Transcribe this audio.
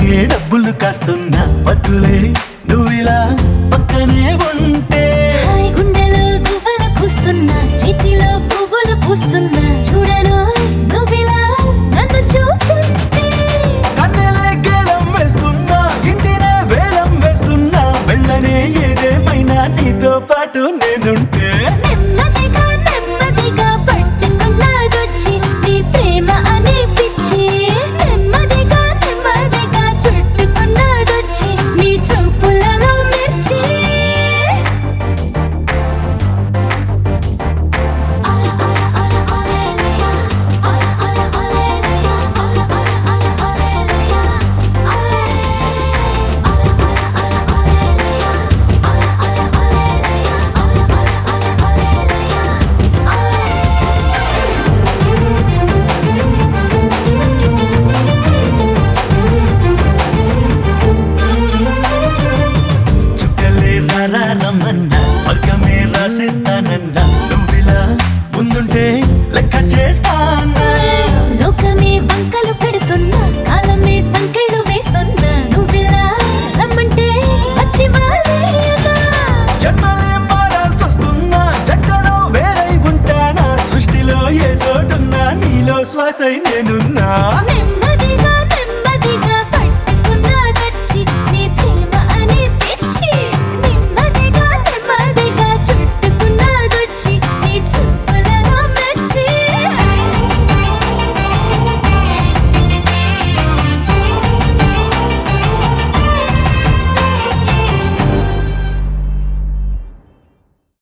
పక్కే డబ్బులు కాస్తున్నా వద్దులే నువ్విలా పక్కనే ఉంటే హాయ్ గుండెలో గువ్వలు కూస్తున్నా చేతిలో పువ్వులు పూస్తున్నా చూడను నువ్విలా నన్ను చూస్తుంటే కన్నెలే గేలం వేస్తున్నా ఇంటినే వేలం వేస్తున్నా వెళ్ళనే ఏదేమైనా నీతో పాటు నేనుంటే నెమ్మదిగా నెమ్మదిగా పట్టుకున్నదొచ్చి నీ ప్రేమ అనే పిచ్చి నెమ్మదిగా నెమ్మదిగా చుట్టుకున్నదొచ్చి నీ చూపులలో మిర్చి చుక్కలే రారా రమ్మన్నా స్వర్గమే రాసేస్తానన్నా నువ్విలా ముందుంటే లెక్క చేస్తానా లోకమే వంకలు పెడుతున్నా కాలమే సంకెళ్ళు వేస్తున్నా నువ్విలా రమ్మంటే వచ్చి వాలేయనా జన్మలే మారాల్సి వస్తున్నా జంటలో వేరై ఉంటానా సృష్టిలో ఏ చోటున్నా నీలో శ్వాసై నేనున్నా నెమ్మదిగా